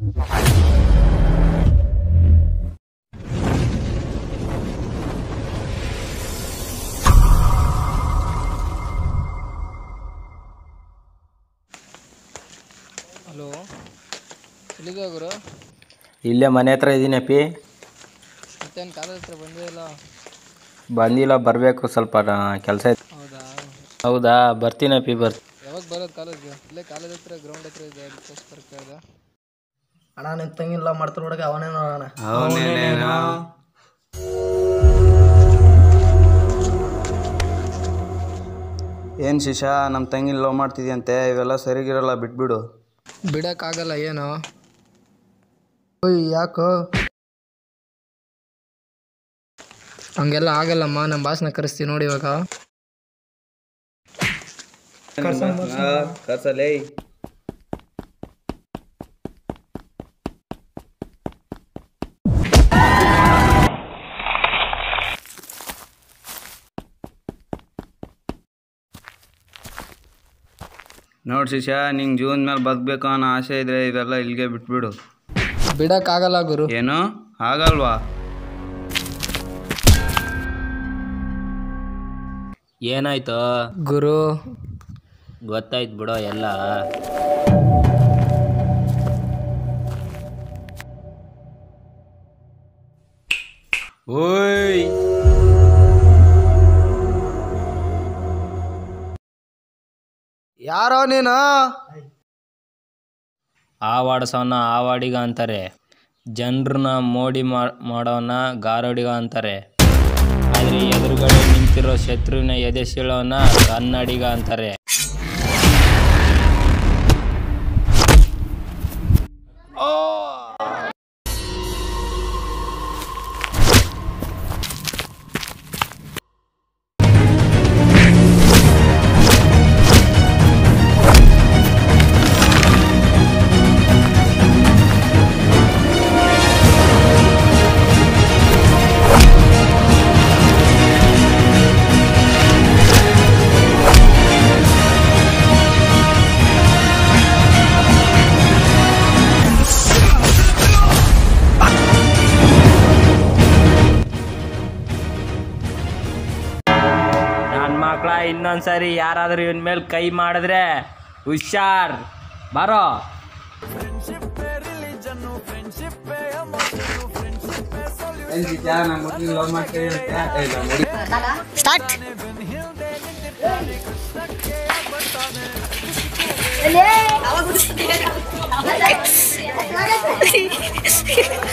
hello ಎಲ್ಲಿದೆ ಗುರು ಇಲ್ಲೇ ಮನೆ ಹತ್ರ ಇದ್ದೀನಿ ಅಪ್ಪಿ ಮತ್ತೇನು ಕಾಲೇಜ್ ಹತ್ರ ಬಂದೇ ಇಲ್ಲ ಬಂದಿಲ್ಲ ಬರಬೇಕು ಸ್ವಲ್ಪ ಕೆಲಸ ಇತ್ತು ಹೌದಾ ಹೌದಾ ಬರ್ತೀನಿ ಅಪ್ಪಿ ಬರ್ ಯಾವಾಗ ಬರೋದು ಕಾಲೇಜ್ಗೆ ಇಲ್ಲೇ ಕಾಲೇಜ್ ಹತ್ರ ಗ್ರೌಂಡ್ ಹತ್ರ ಇದೆ ಅದಕ್ಕೋಸ್ಕರ ಕೇಳ್ದೆ ಅಣ್ಣ ನಿನ್ ತಂಗಿಲ್ಲ ಮಾಡ್ತಾರ ಹುಡುಗ ಅವನೇ ನೋಡೋಣ ಏನು ಶಿಶ ನಮ್ಮ ತಂಗಿ ಲವ್ ಮಾಡ್ತಿದ್ಯಂತೆ ಇವೆಲ್ಲ ಸರಿಗಿರಲ್ಲ ಬಿಟ್ಬಿಡು ಬಿಡಕ್ಕಾಗಲ್ಲ ಏನು ಓಯ್ ಯಾಕೋ ಹಂಗೆಲ್ಲ ಆಗಲ್ಲಮ್ಮ ನಮ್ಮ ಬಾಸ್ನ ಕರೆಸ್ತೀವಿ ನೋಡಿ ಇವಾಗ ಕರ್ಸಲೇ ನೋಡ್ ಶಿಶ ನಿಂಗೆ ಜೀವನ ಮೇಲೆ ಬದುಕಬೇಕು ಅನ್ನೋ ಆಸೆ ಇದ್ರೆ ಇವೆಲ್ಲ ಇಲ್ಲಿಗೆ ಬಿಟ್ಬಿಡು ಬಿಡಕ್ಕಾಗಲ್ಲ ಗುರು ಏನು ಆಗಲ್ವಾ ಏನಾಯ್ತು ಗುರು ಗೊತ್ತಾಯ್ತು ಬಿಡೋ ಎಲ್ಲ ಓಯ್ ಯಾರೋ ನೀನು ಆವಾಡ್ಸೋನ ಆವಾಡಿಗ ಅಂತಾರೆ ಜನರನ್ನ ಮೋಡಿ ಮಾ- ಮಾಡೋನ ಗಾರೋಡಿಗ ಅಂತಾರೆ ಆದರೆ ಎದುರುಗಡೆ ನಿಂತಿರೋ ಶತ್ರುವಿನ ಎದೆ ಸೀಳೋನ ಕನ್ನಡಿಗ ಅಂತಾರೆ ನನ್ನ ಮಕ್ಳ ಇನ್ನೊಂದ್ಸರಿ ಯಾರಾದರೂ ಇವನ್ ಮೇಲೆ ಕೈ ಮಾಡಿದ್ರೆ ಹುಷಾರ್ ಬಾರೋ ಸ್ಟಾರ್ಟ್